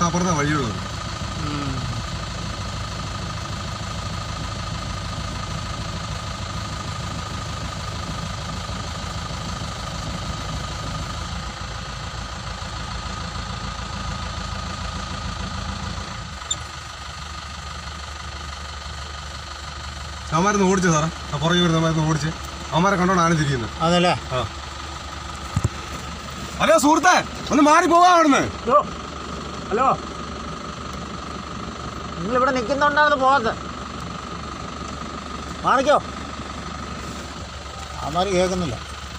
തൊട്ടപ്പുറത്തെ വഴിയുള്ളത് അവന്മാരൊന്ന് ഓടിച്ചു സാറേ ആ പുറകെ വരുന്ന അവന്മാരൊന്ന് ഓടിച്ച് അവന്മാരെ കണ്ടോണ്ടാണ് തിരിയുന്നത് അതല്ലേ ആ ഹലോ സുഹൃത്തെ ഒന്ന് മാറി പോവാ അവിടുന്ന് ഹലോ ഹലോ നിങ്ങളിവിടെ നിൽക്കുന്നുണ്ടായിരുന്നു പോകത്ത് മാറിക്കോ അവന്മാർ കേൾക്കുന്നില്ല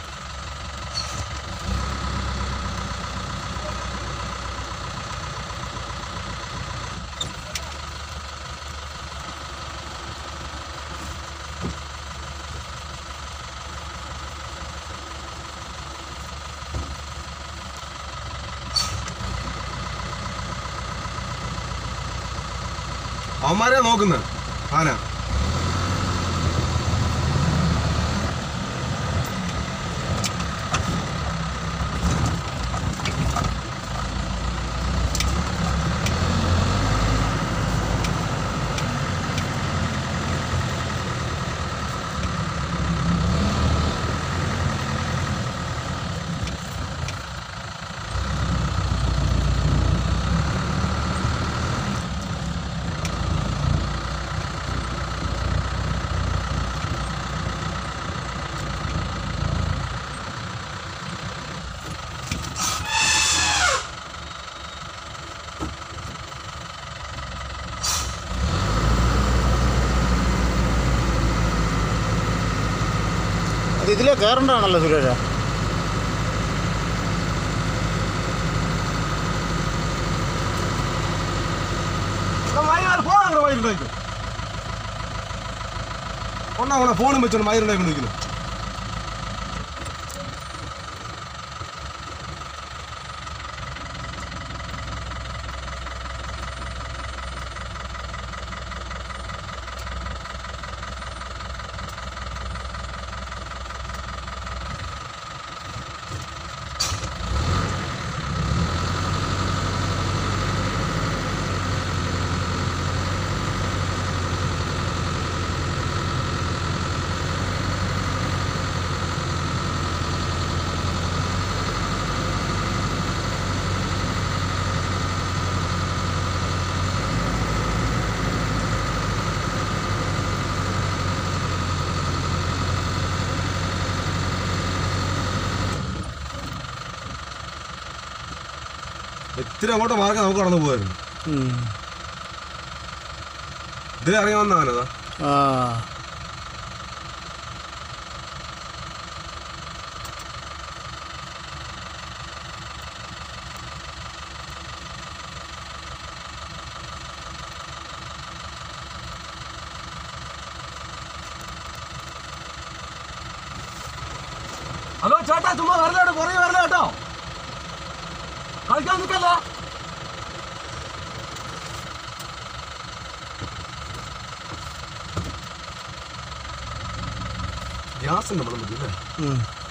അവന്മാരെ നോക്കുന്നത് ആന അത് ഇതിലേ കയറേണ്ടതാണല്ലോ സുരേഷ ഒന്നാ ഫോണും വെച്ചോണ്ട് മയിരുണ്ടായി നിൽക്കുന്നു ഇത്തിരി അങ്ങോട്ട് മാർഗം നമുക്ക് കടന്നു പോകായിരുന്നു ഇതിൽ ഇറങ്ങി വന്ന ആനതാ ആ ഹലോ ചേട്ടാ ചുമ്മാ വരല കേട്ടോ പുറകെ വരല കേട്ടോ കളിക്കാൻ നിൽക്കല്ല ഗ്യാസ് ഉണ്ട് നമ്മുടെ മുന്നിൽ ഉം.